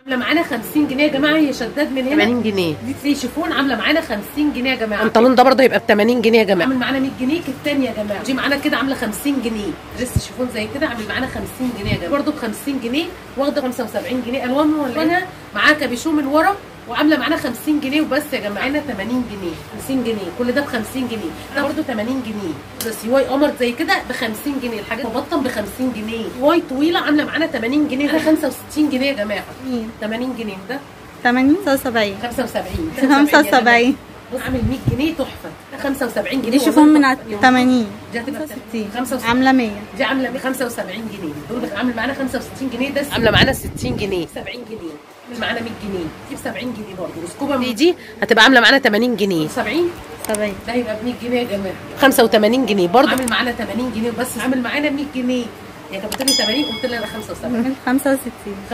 عامله معانا 50 جنيه يا جماعه هي شداد من هنا 80 جنيه دي تلاقي شيفون عامله معانا 50 جنيه يا جماعه البنطلون ده برضه هيبقى ب 80 جنيه يا جماعه عامل معانا 100 جنيه الثانيه يا جماعه دي معانا كده عامله 50 جنيه دريس شيفون زي كده عامل معانا 50 جنيه يا جماعه برده ب 50 جنيه واخده 75 جنيه الوان والوانها معاها كابيشو من ورا وعامله معانا 50 جنيه وبس يا جماعه معانا 80 جنيه 50 جنيه كل ده ب 50 جنيه ده برده 80 جنيه ده سيواي قمر زي كده ب 50 جنيه الحاجات مبطن ب 50 جنيه واي طويله عامله معانا 80 جنيه ده 65 جنيه يا جماعه 80 جنيه ده 80 75 75 75 بص عامل 100 جنيه تحفه ده 75 جنيه دي شوفهم من والله تحفة. 80 دي هتبقى 60 65 عامله 100 دي عامله ب 75 جنيه دول عامل معانا 65 جنيه ده عامله معانا 60 جنيه 70 جنيه عامل معانا 100 جنيه دي ب 70 جنيه برضه وسكوبا دي دي هتبقى عامله معانا 80 جنيه 70 70 ده هيبقى ب 100 جنيه يا جماعه 85 جنيه برضه عامل معانا 80 جنيه بس عامل معانا 100 جنيه هي كانت بتقول لي 80 قلت لها لا 75 65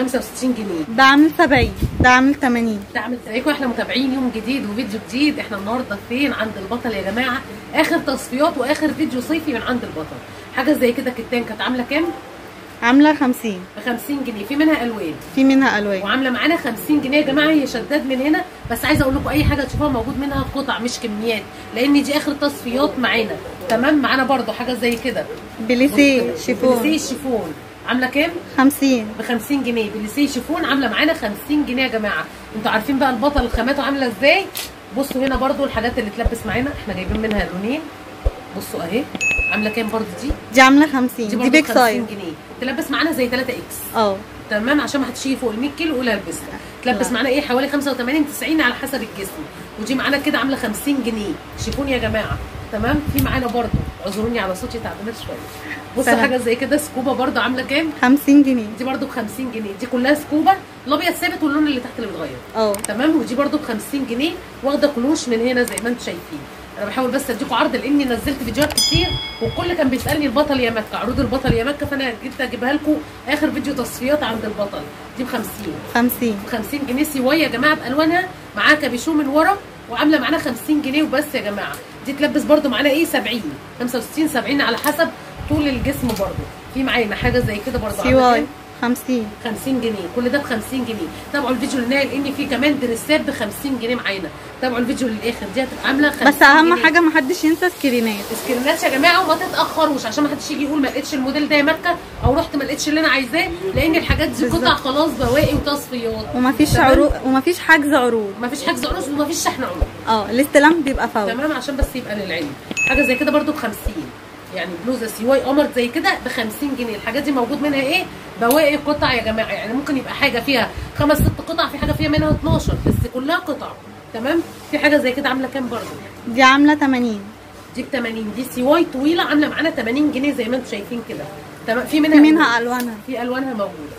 65 جنيه ده عامل 70 ده عامل 80 ده عامل ازيكم احنا متابعين يوم جديد وفيديو جديد احنا النهارده فين عند البطل يا جماعه اخر تصفيات واخر فيديو صيفي من عند البطل حاجه زي كده كتان كانت عامله كام عامله 50 ب 50 جنيه في منها الوان في منها الوان وعامله معانا 50 جنيه يا جماعه هي شداد من هنا بس عايزه اقول لكم اي حاجه تشوفوها موجود منها قطع مش كميات لان دي اخر تصفيات معانا تمام معانا برده حاجه زي كده بليسيه شيفون بليسيه شيفون عامله كام 50 ب 50 جنيه بليسيه شيفون عامله معانا 50 جنيه يا جماعه انتوا عارفين بقى البطل خاماته عامله ازاي بصوا هنا برده الحاجات اللي تلبس معانا احنا جايبين منها لونين بصوا اهي عامله كام برده دي دي عامله 50 دي برضو بيك 50 سايز جنيه تلبس معانا زي 3 اكس اه تمام عشان ما حدش يجي فوق ال 100 كيلو يقول البسها تلبس لا. معانا ايه حوالي 85 90 على حسب الجسم ودي معانا كده عامله 50 جنيه شيفون يا جماعه تمام في معانا برده اعذروني على صوتي تعبانه شويه بصوا سلام. حاجه زي كده سكوبا برده عامله كام 50 جنيه دي برده ب 50 جنيه دي كلها سكوبا الابيض ثابت واللون اللي تحت اللي بيتغير اه تمام ودي برده ب 50 جنيه واخده كلوش من هنا زي ما انتم شايفين انا بحاول بس اديكم عرض لاني نزلت فيديوهات كتير والكل كان بيسالني البطل يا مكه عروض البطل يا مكه فانا جيت اجيبها لكم اخر فيديو تصفيات عند البطل دي ب 50 50 ب 50 جنيه سوايه يا جماعه بالوانها معاها كابيشو من ورا وعامله معانا 50 جنيه وبس يا جماعه دي تلبس برده معانا ايه 70 65 70 على حسب طول الجسم برده في معانا حاجه زي كده برده سي واي 50 50 جنيه كل ده ب 50 جنيه تابعوا الفيديو للنهايه لان في كمان دريسات ب 50 جنيه معانا تابعوا الفيديو للاخر دي هتبقى عامله 50 بس اهم جنيه. حاجه ما حدش ينسى سكرينات سكرينات يا جماعه وما تتاخروش عشان ما حدش يجي يقول ما لقيتش الموديل ده يا مكه او رحت ما لقيتش اللي انا عايزاه لان الحاجات دي بالظبط. قطع خلاص بواقي وتصفيات ومفيش تمام؟ عروض ومفيش حجز عروض ما فيش حجز عروض وما فيش شحن عروض اه الاستلام بيبقى فور تمام عشان بس يبقى للعلم حاجه زي كده برده ب 50 يعني بلوزه سيواي قمر زي كده ب 50 جنيه الحاجات دي موجود منها ايه بواقي قطع يا جماعه يعني ممكن يبقى حاجه فيها خمس ست قطع في حاجه فيها منها 12 بس كلها قطع تمام في حاجه زي كده عامله كام برده دي عامله 80 دي ب 80 دي سيواي طويله عامله معانا 80 جنيه زي ما انتم شايفين كده تمام في منها في منها الوانها في الوانها موجوده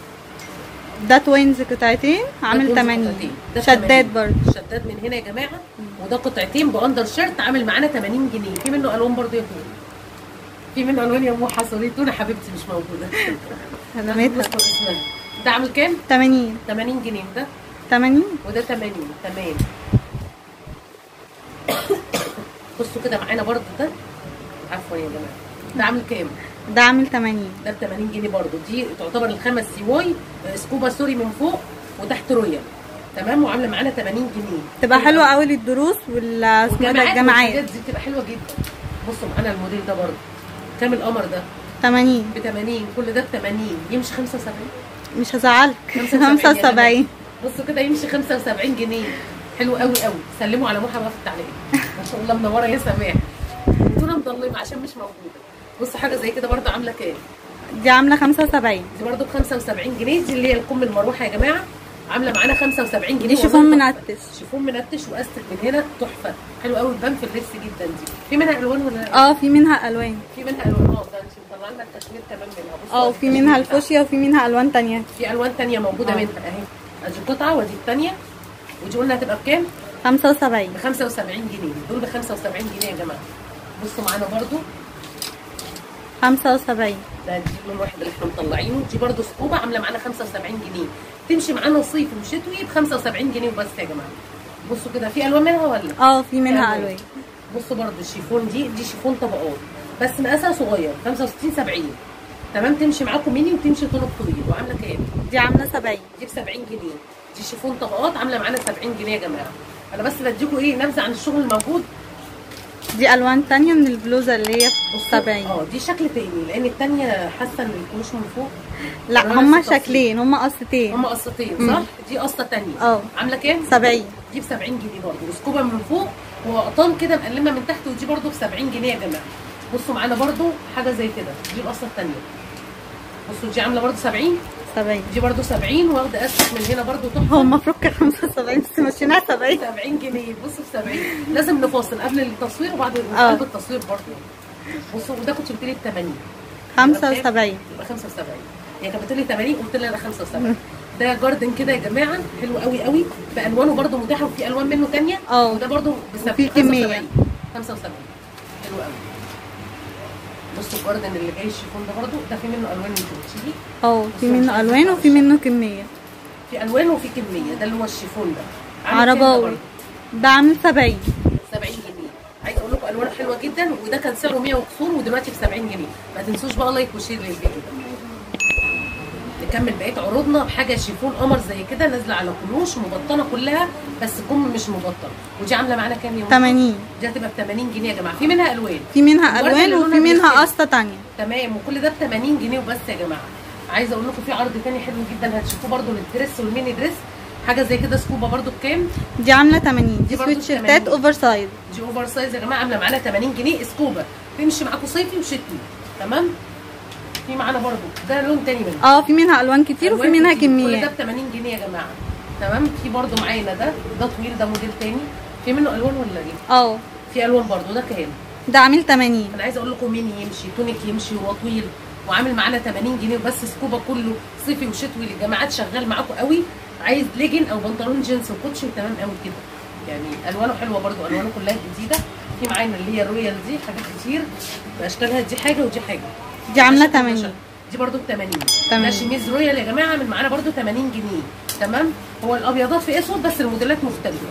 ده توينز قطعتين عامل ده 80 قطعتين. ده ب شداد 80. برضه شداد من هنا يا جماعه وده قطعتين باندر شيرت عامل معانا 80 جنيه في منه الوان برضه يا فندم في منه الوان يا ام حصريتونا حبيبتي مش موجوده خدمتها بصوا اسمها. ده عامل كام 80 80 جنيه ده 80 وده 80 تمام بصوا كده معانا برضه ده عفوا يا جماعه ده عامل كام ده عامل 80 ده ب 80 جنيه برضه دي تعتبر الخمس سيواي آه، سكوبا سوري من فوق وتحت رويال تمام وعامله معانا 80 جنيه تبقى حلوه قوي للدروس وال اسمه إيه ده والجامعات الجامعات والحاجات دي بتبقى حلوه جدا بصوا معانا الموديل ده برضه كام القمر ده 80 ب 80 كل ده ب 80 يمشي 75 مش هزعلك 75 يا 75 بصوا كده يمشي 75 جنيه حلو قوي قوي سلموا على محمد في التعليق ما شاء الله منوره يا سماح انتوا مضلمه عشان مش موجوده بصوا حاجه زي كده برضه عامله كام دي عامله 75 دي برضه ب 75 جنيه دي اللي هي الكم المروحه يا جماعه عامله معانا 75 جنيه دي شيفون والله تحفة. منتش. شيفون منتش واستك من هنا تحفه حلو قوي البان في اللبس جدا دي في منها الوان ولا اه في منها الوان في منها الوان اه ده انت مطلع لنا الكشمير كمان منها بصوا اه أدي وفي الكشمير منها بتاعها. الفوشيا وفي منها الوان تانية في الوان تانية موجوده آه. منها اهي ادي قطعه ودي الثانيه ودي قلنا هتبقى بكام؟ 75 ب 75 جنيه دول ب 75 جنيه يا جماعه بصوا معانا برضو 75 ده دي اللون واحد اللي احنا مطلعينه دي برضو سكوبه عامله معانا 75 جنيه تمشي معانا صيف وشتوي ب 75 جنيه وبس يا جماعه بصوا كده في الوان منها ولا؟ اه في منها ألوان. الوان بصوا برضو الشيفون دي دي شيفون طبقات بس مقاسها صغير 65 70 تمام تمشي معاكم ميني وتمشي طول طويل وعامله كام؟ دي عامله 70 دي ب 70 جنيه دي شيفون طبقات عامله معانا 70 جنيه يا جماعه انا بس بديكوا ايه نبذه عن الشغل الموجود دي الوان تانية من البلوزة اللي هي بصوا، 70 اه دي شكل تاني لان التانيه حاسه ان القماش من فوق لا ألوان هما نفس التصميم. شكلين هما قصتين هما قصتين مم. صح دي قصه تانيه اه. عامله كام 70 دي ب 70 جنيه برضه وسكوبه من فوق وقطان كده مقلمه من تحت ودي برضه ب 70 جنيه يا جماعه بصوا معانا برضه حاجه زي كده دي القصه الثانيه بصوا دي عامله برضه 70 70 دي برضه 70 واخده اسف من هنا برضه تحفه هو المفروض كان 75 بس مشيناها 70 70 جنيه بصوا ب 70 لازم نفاصل قبل التصوير وبعد اه. قبل التصوير برضه بصوا وده كنت قلت لي ب 80 75 يبقى 75 هي كانت بتقول لي 80 قلت لها لا 75 ده جاردن كده يا جماعه حلو قوي قوي بالوانه برده متاحه وفي الوان منه ثانيه اه. وده برده ب وفي كمية. 75 حلو قوي بصوا الجاردن اللي جاي الشيفون ده برده ده في منه الوان انت قلتي لي اه في منه الوان وفي منه كمية في الوان وفي كميه ده اللي هو الشيفون ده عامل كام ده عرباوي برضه؟ ده عامل 70 70 جنيه عايز اقول لكم الوانه حلوه جدا وده كان سعره 100 وكسور ودلوقتي ب 70 جنيه ما تنسوش بقى لايك وشير للفيديو ده نكمل بقيه عروضنا بحاجه شيفون قمر زي كده نازله على كلوش مبطنه كلها بس كم مش مبطن ودي عامله معانا كام يوم 80 دي هتبقى ب 80 جنيه يا جماعه في منها الوان في منها الوردة الوان اللي وفي لونها منها بيختلف. قصة تانية تمام وكل ده ب 80 جنيه وبس يا جماعه عايزه اقول لكم في عرض تاني حلو جدا هتشوفوه برده للدريس والميني دريس حاجه زي كده سكوبه برده بكام دي عاملة 80 دي دي برضو سويتشيرتات 80. اوفر سايز دي اوفر سايز يا جماعه عامله معانا 80 جنيه سكوبه تمشي معاكم صيفي وشتوي تمام في معانا برده ده لون تاني منه اه في منها الوان كتير وفي ألوان منها كتير. كل ده كمية ب 80 جنيه يا جماعه تمام في برده معانا ده ده طويل ده موديل تاني في منه الوان ولا ايه اه في الوان برده ده كام ده عامل 80 انا عايزه اقول لكم ميني يمشي تونيك يمشي وهو طويل وعامل معانا 80 جنيه وبس سكوبا كله صيفي وشتوي للجماعات شغال معاكم قوي عايز ليجن او بنطلون جينز وكوتشي تمام قوي كده يعني الوانه حلوه برده الوانه كلها جديده في معانا اللي هي الرويال دي حاجات كتير باشكالها دي حاجه ودي حاجه دي عاملة ده شكل 80 ده شكل. دي برده ب 80 80. ده شميز رويال يا جماعه عامل معانا برده 80 جنيه تمام هو الابيضات في اسود بس الموديلات مختلفه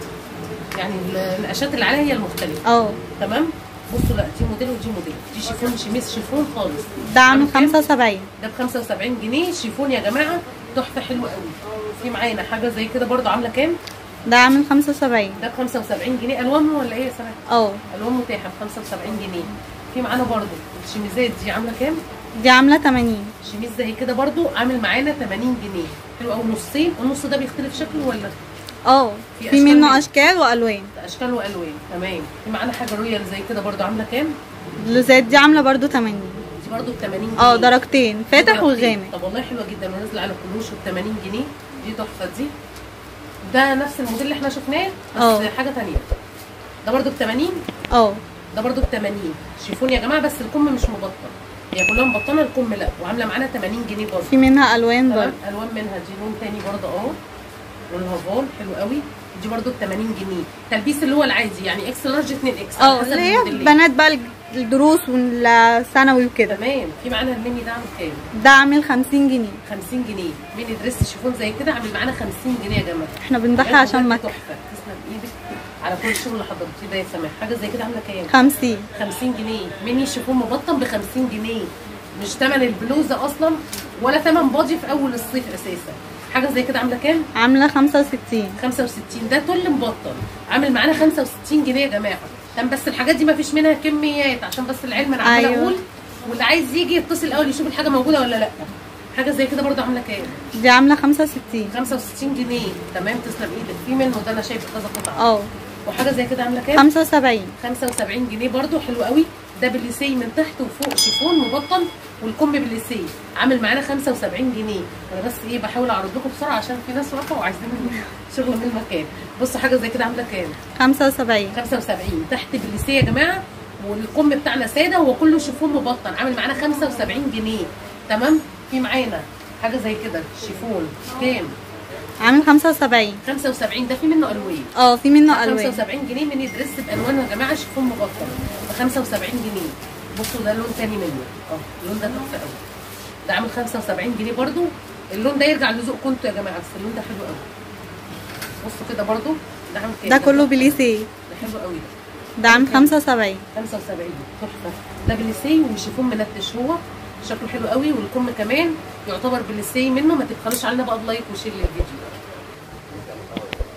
يعني ال- القشات اللي عليها هي المختلفه اه تمام بصوا لا دي موديل ودي موديل دي شيفون شميس شيفون خالص ده عامل كام؟ 75 ده ب 75 جنيه شيفون يا جماعه تحفه حلوه قوي في معانا حاجه زي كده برضو عامله كام ده عامل 75 ده ب 75 جنيه الوان ولا ايه يا سنه اه الوان متاحه ب 75 جنيه في معانا برضو الشميزات دي عامله كام دي عاملة 80 شميز زي كده برضو عامل معانا 80 جنيه حلو قوي نصين النص ده بيختلف شكله ولا اه في في أشكال منه منه. اشكال والوان ده اشكال والوان تمام في معانا حاجه رويال زي كده برضو عامله كام اللوزات دي عاملة برضو 80 دي برضو ب 80 جنيه اه درجتين فاتح درجتين. وغامق طب والله حلوه جدا ونازله على كلوش ب 80 جنيه دي تحفه دي ده نفس الموديل اللي احنا شفناه بس اه. حاجه تانية ده برضو ب 80 اه ده برضو ب 80 شيفون يا جماعه بس الكم مش مبطن هي كلها مبطنه الكم لا وعامله معانا 80 جنيه برضو في منها الوان تمام برضو الوان منها دي لون تاني برضو اهو لون هافون حلو قوي دي برضو ب 80 جنيه تلبيس اللي هو العادي يعني اكس لارج 2 اكس اه اللي هي بنات بقى الدروس والثانوي وكده تمام في معانا الميني ده عامل كام؟ ده عامل 50 جنيه 50 جنيه ميني دريس شيفون زي كده عامل معانا 50 جنيه يا جماعه احنا بنضحي بجد عشان بجد مكة تحفه تسلم ايدك على كل الشغل اللي حضرتيه ده يا سماح حاجه زي كده عامله كام 50 50 جنيه ميني شيفون مبطن ب 50 جنيه مش ثمن البلوزه اصلا ولا ثمن بادي في اول الصيف اساسا حاجه زي كده عامله كام عاملة 65 65 ده تل مبطن عامل معانا 65 جنيه يا جماعه تمام بس الحاجات دي ما فيش منها كميات عشان بس العلم انا عماله أيوة. اقول واللي عايز يجي يتصل الاول يشوف الحاجه موجوده ولا لا حاجه زي كده برضو عامله كام دي عاملة 65 65 جنيه تمام تسلم ايدك في منه ده انا شايفه كذا قطعه اه وحاجه زي كده عامله كام 75 75 جنيه برضو حلو قوي ده بالليسي من تحت وفوق شيفون مبطن والكم بالليسي عامل معانا 75 جنيه انا بس ايه بحاول اعرض لكم بسرعه عشان في ناس واقفه وعايزين شغل من المكان بصوا حاجه زي كده عامله كام 75 75 تحت بالليسيه يا جماعه والكم بتاعنا ساده هو كله شيفون مبطن عامل معانا 75 جنيه تمام في معانا حاجه زي كده شيفون كام عامل 75 75 ده في منه الوان اه في منه الوان 75 جنيه ميني دريس بالوان يا جماعه شيفون مبطن ب 75 جنيه بصوا ده لون تاني منه اه اللون ده تحفه قوي ده عامل 75 جنيه برضو اللون ده يرجع لذوقكم انتوا يا جماعه بس اللون ده حلو قوي بصوا كده برضو ده عامل كام ده كله بليسي ده حلو قوي ده ده عامل 75 75 تحفه ده بليسي وشيفون منتش هو شكله حلو قوي والكم كمان يعتبر بليسي منه ما تبخلوش علينا بقى بلايك وشير للفيديو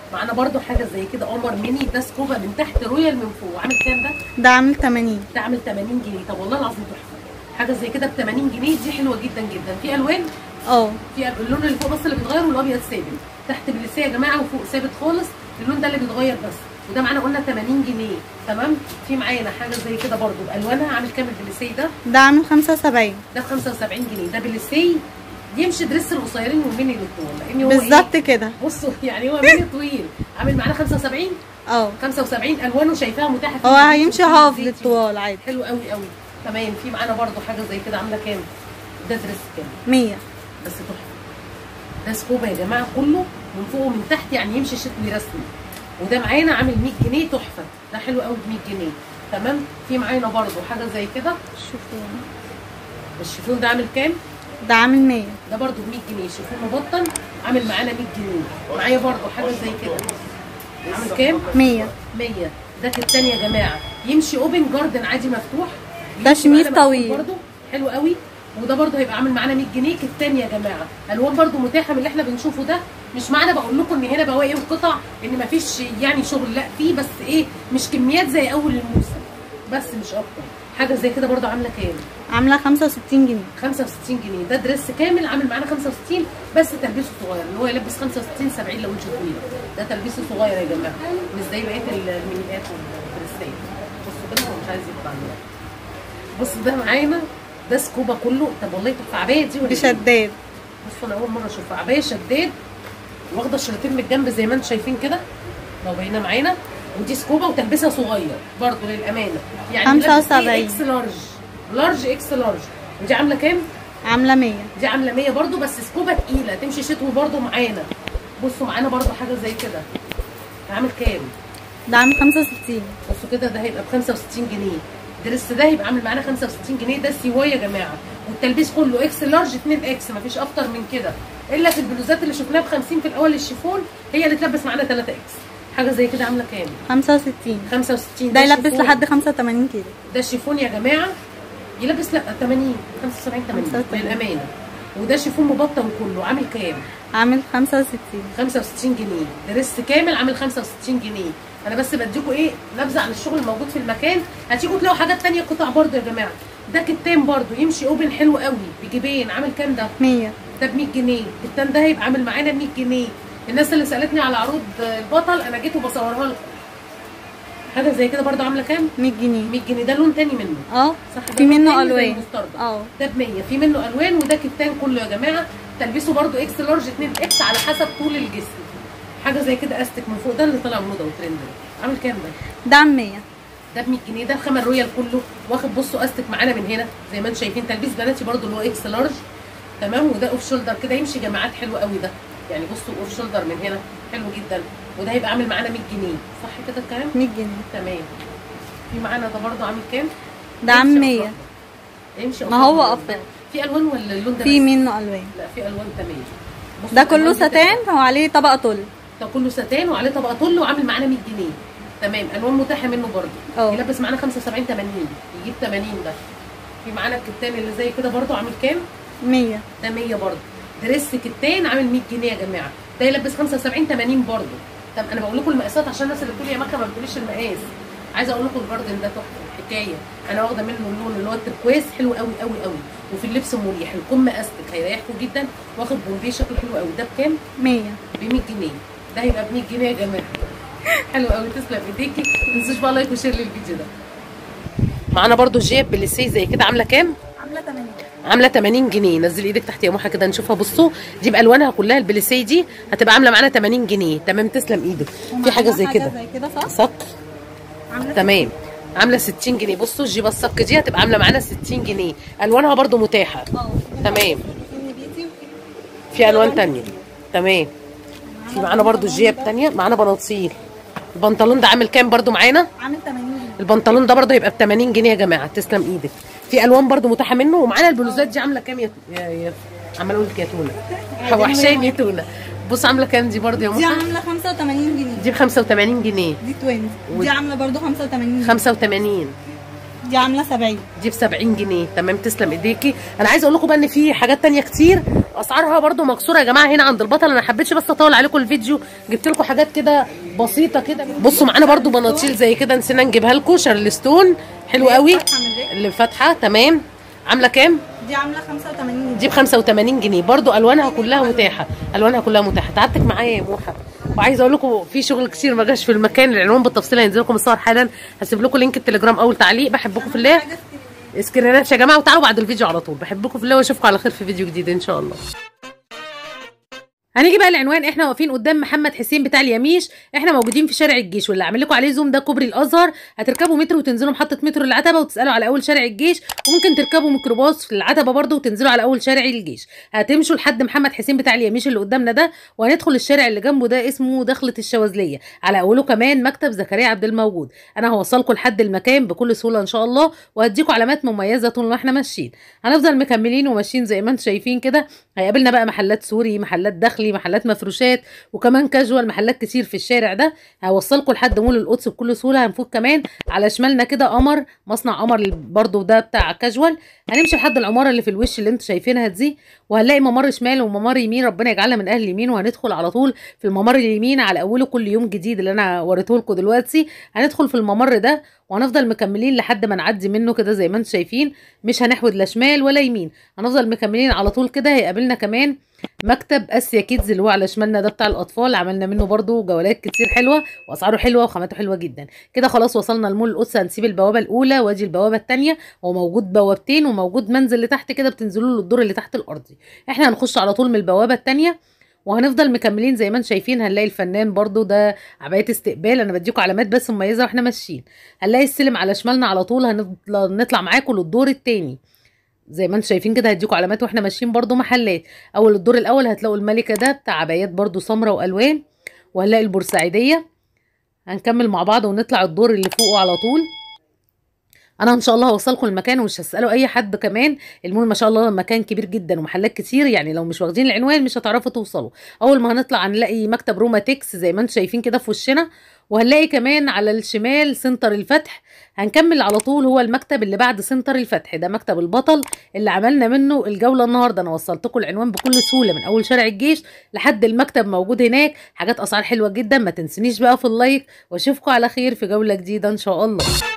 معانا برضو حاجه زي كده قمر ميني ده سكوبا من تحت رويال من فوق عامل كام ده ده عامل 80 ده عامل 80 جنيه طب والله العظيم تحفه حاجه زي كده ب 80 جنيه دي حلوه جدا جدا في الوان اه في اللون اللي فوق بس اللي بيتغير والابيض ثابت تحت بليسيه يا جماعه وفوق ثابت خالص اللون ده اللي بيتغير بس وده معانا قلنا 80 جنيه تمام في معانا حاجه زي كده برضو بالوانها عامل كام البليسيه ده ده عامل 75 ده ب 75 جنيه ده بليسيه يمشي دريس القصيرين والميني للطول لان هو إيه؟ بالظبط كده بصوا يعني هو ميني طويل عامل معانا 75 اه 75 الوانه شايفاها متاحه في هو البيت هيمشي وفي هاف الزيتي. للطوال عادي حلو قوي قوي تمام في معانا برضو حاجه زي كده عامله كام ده دريس كام 100 بس تحفه ده سكوبا يا جماعه كله من فوق ومن تحت يعني يمشي شتوي رسمي وده معانا عامل 100 جنيه تحفه ده حلو قوي ب 100 جنيه تمام في معانا برضو حاجه زي كده شوفوا الشيفون ده عامل كام ده عامل 100 ده برضو ب 100 جنيه شيفون مبطن عامل معانا 100 جنيه معايا برضو حاجه زي كده عامل كام 100 100 ده التاني يا جماعه يمشي اوبن جاردن عادي مفتوح ده يمشي شمير معانا مفتوح طويل. برضو حلو قوي وده برضو هيبقى عامل معانا 100 جنيه التاني يا جماعه الوان برضو متاحه من اللي احنا بنشوفه ده مش معنى بقول لكم ان هنا بواقي وقطع ان مفيش يعني شغل لا في بس ايه مش كميات زي اول الموسم بس مش اكتر حاجه زي كده برضو عامله كام عامله 65 جنيه 65 جنيه ده دريس كامل عامل معانا 65 بس تلبيسه صغير اللي هو يلبس 65 70 لو انت طويله ده تلبيسه صغير يا جماعه مش زي بقيه المينيات والدريسات بصوا كده هو مش عايز يطلع لنا بص ده معانا ده سكوبا كله طب والله تحفه عبايه دي ولا إيه؟ بشداد بصوا انا اول مره اشوفها عبايه شداد واخده الشريطين من الجنب زي ما انتم شايفين كده لو باينه معانا ودي سكوبا وتلبسها صغير برضه للامانه يعني 75. لابس إيه؟ اكس لارج لارج اكس لارج ودي عامله كام؟ عامله 100 دي عامله 100 برضو بس سكوبا تقيله تمشي شتوي برضو معانا بصوا معانا برضو حاجه زي كده عامل كام ده عامل 65 بصوا كده ده هيبقى ب 65 جنيه دريس ده هيبقى عامل معانا 65 جنيه ده سيواي يا جماعه والتلبيس كله اكس لارج 2 اكس مفيش اكتر من كده الا في البلوزات اللي شفناها ب 50 في الاول الشيفون هي اللي تلبس معانا 3 اكس حاجه زي كده عامله كام 65 65 ده يلبس شيفون. لحد 85 كيلو ده شيفون يا جماعه يلبس لا 80 75 80 85. للامانه وده شيفون مبطن كله عامل كام عامل 65 65 جنيه دريس كامل عامل 65 جنيه انا بس بديكوا ايه نبذه عن الشغل الموجود في المكان هتيجوا تلاقوا حاجات تانية قطع برضو يا جماعه ده كتان برضو يمشي اوبن حلو قوي بجيبين عامل كام ده 100 ده ب 100 جنيه الكتان ده هيبقى عامل معانا 100 جنيه الناس اللي سالتني على عروض البطل انا جيت وبصورها لكم حاجه زي كده برضو عامله كام 100 جنيه 100 جنيه ده لون تاني منه اه صح ده في لون منه تاني زي الوان المستردة. اه ده ب 100 في منه الوان وده كتان كله يا جماعه تلبسه برده اكس لارج 2 اكس على حسب طول الجسم حاجه زي كده استك من فوق ده اللي طالع موضه وترند ده. عامل كام ده ده عامل 100 ده ب 100 جنيه ده الخامه الرويال كله واخد بصوا استك معانا من هنا زي ما انتم شايفين تلبيس بناتي برده اللي هو اكس لارج تمام وده اوف شولدر كده يمشي جماعات حلو قوي ده يعني بصوا اوف شولدر من هنا حلو جدا وده هيبقى عامل معانا 100 جنيه صح كده الكلام 100 جنيه تمام في معانا ده برده عامل كام ده عامل يمشي 100 أفضل. يمشي ما هو أفضل. أفضل. في الوان ولا اللون ده في بس؟ منه الوان لا في الوان تمام بصوا ده كله الألوان دي ستان هو عليه طبقه طل ده كله ستان وعليه طبقه طل وعامل معانا 100 جنيه تمام الوان متاحه منه برده اه. يلبس معانا 75 80 يجيب 80 ده في معانا الكتان اللي زي كده برده عامل كام 100 ده 100 برده دريس كتان عامل 100 جنيه يا جماعه ده يلبس 75 80 برده طب انا بقول لكم المقاسات عشان الناس اللي بتقول يا مكه ما بتقوليش المقاس عايزه اقول لكم الجاردن ده تحفه حكايه انا واخده منه اللون اللي هو التركواز حلو قوي قوي قوي وفي اللبس مريح الكم استك هيريحكم جدا واخد بومبيه شكله حلو قوي ده بكام 100 ب 100 جنيه ده هيبقى ب 100 جنيه يا جماعه حلو قوي تسلم ايديكي ما تنسوش بقى لايك وشير للفيديو ده معانا برضو جيب بليسيه زي كده عامله كام عامله 80 عامله 80 جنيه نزل ايدك تحت يا موحه كده نشوفها بصوا دي بالوانها كلها البليسيه دي هتبقى عامله معانا 80 جنيه تمام تسلم ايدك في حاجه زي كده زي كده صح صك عامله تمام عامله 60 جنيه بصوا الجيبه الصك دي هتبقى عامله معانا 60 جنيه الوانها برضو متاحه اه تمام في بيتي وفي في الوان تانية تمام في معانا برضو الجيب تانية معانا بناطيل البنطلون ده عامل كام برضو معانا عامل 80 جنيه البنطلون ده برضو هيبقى ب 80 جنيه يا جماعه تسلم ايدك في الوان برضو متاحه منه ومعانا البلوزات دي عامله كام يا يا, يا عمال اقول لك يا تونه وحشاني تونه بص عامله كام دي برضو يا دي موحه عامله 85 جنيه دي ب 85 جنيه دي 20 دي عامله برضو 85 جنيه 85 دي عامله 70 دي ب 70 جنيه تمام تسلم ايديكي انا عايزه اقول لكم بقى ان في حاجات تانية كتير اسعارها برضو مكسوره يا جماعه هنا عند البطل انا حبيتش بس اطول عليكم الفيديو جبت لكم حاجات كده بسيطه كده بصوا معانا برضو بناطيل زي كده نسينا نجيبها لكم شارلستون حلو قوي فاتحة من رجل. اللي فاتحه تمام عامله كام دي عامله 85 دي ب 85 جنيه برضو الوانها كلها متاحه الوانها كلها متاحه تعبتك معايا يا موحه وعايزه اقول لكم في شغل كتير ما جاش في المكان العنوان بالتفصيل هينزل لكم الصور حالا هسيب لكم لينك التليجرام اول تعليق بحبكم في الله اسكرينات يا جماعه وتعالوا بعد الفيديو على طول بحبكم في الله واشوفكم على خير في فيديو جديد ان شاء الله هنيجي بقى العنوان احنا واقفين قدام محمد حسين بتاع اليميش احنا موجودين في شارع الجيش واللي عامل لكم عليه زوم ده كوبري الازهر هتركبوا مترو وتنزلوا محطه مترو العتبه وتسالوا على اول شارع الجيش وممكن تركبوا ميكروباص في العتبه برده وتنزلوا على اول شارع الجيش هتمشوا لحد محمد حسين بتاع اليميش اللي قدامنا ده وهندخل الشارع اللي جنبه ده اسمه دخله الشواذليه على اوله كمان مكتب زكريا عبد الموجود انا هوصلكم لحد المكان بكل سهوله ان شاء الله وهديكم علامات مميزه طول ما احنا ماشيين هنفضل مكملين وماشيين زي ما انتم شايفين كده هيقابلنا بقى محلات سوري محلات داخلي محلات مفروشات وكمان كاجوال محلات كتير في الشارع ده هوصلكم لحد مول القدس بكل سهوله هنفوت كمان على شمالنا كده قمر مصنع قمر برضو ده بتاع كاجوال هنمشي لحد العماره اللي في الوش اللي انتم شايفينها دي وهنلاقي ممر شمال وممر يمين ربنا يجعلنا من اهل اليمين وهندخل على طول في الممر اليمين على اوله كل يوم جديد اللي انا وريته لكم دلوقتي هندخل في الممر ده وهنفضل مكملين لحد ما نعدي منه كده زي ما انتم شايفين مش هنحود لا شمال ولا يمين هنفضل مكملين على طول كده هيقابلنا كمان مكتب اسيا كيدز اللي هو على شمالنا ده بتاع الاطفال عملنا منه برضو جولات كتير حلوه واسعاره حلوه وخامته حلوه جدا كده خلاص وصلنا لمول القدس هنسيب البوابه الاولى وادي البوابه الثانيه هو موجود بوابتين وموجود منزل لتحت كده بتنزلوا له الدور اللي تحت الارضي احنا هنخش على طول من البوابه الثانيه وهنفضل مكملين زي ما انتم شايفين هنلاقي الفنان برضو ده عبايه استقبال انا بديكم علامات بس مميزه واحنا ماشيين هنلاقي السلم على شمالنا على طول هنفضل نطلع معاكم للدور الثاني زي ما انتم شايفين كده هديكم علامات واحنا ماشيين برضو محلات اول الدور الاول هتلاقوا الملكه ده بتاع عبايات برضو سمراء والوان وهنلاقي البورسعيديه هنكمل مع بعض ونطلع الدور اللي فوقه على طول انا ان شاء الله هوصلكم المكان ومش هسالوا اي حد كمان المول ما شاء الله مكان كبير جدا ومحلات كتير يعني لو مش واخدين العنوان مش هتعرفوا توصلوا اول ما هنطلع هنلاقي مكتب روما تكس زي ما انتم شايفين كده في وشنا وهنلاقي كمان على الشمال سنتر الفتح هنكمل على طول هو المكتب اللي بعد سنتر الفتح ده مكتب البطل اللي عملنا منه الجوله النهارده انا وصلتكم العنوان بكل سهوله من اول شارع الجيش لحد المكتب موجود هناك حاجات اسعار حلوه جدا ما تنسونيش بقى في اللايك واشوفكم على خير في جوله جديده ان شاء الله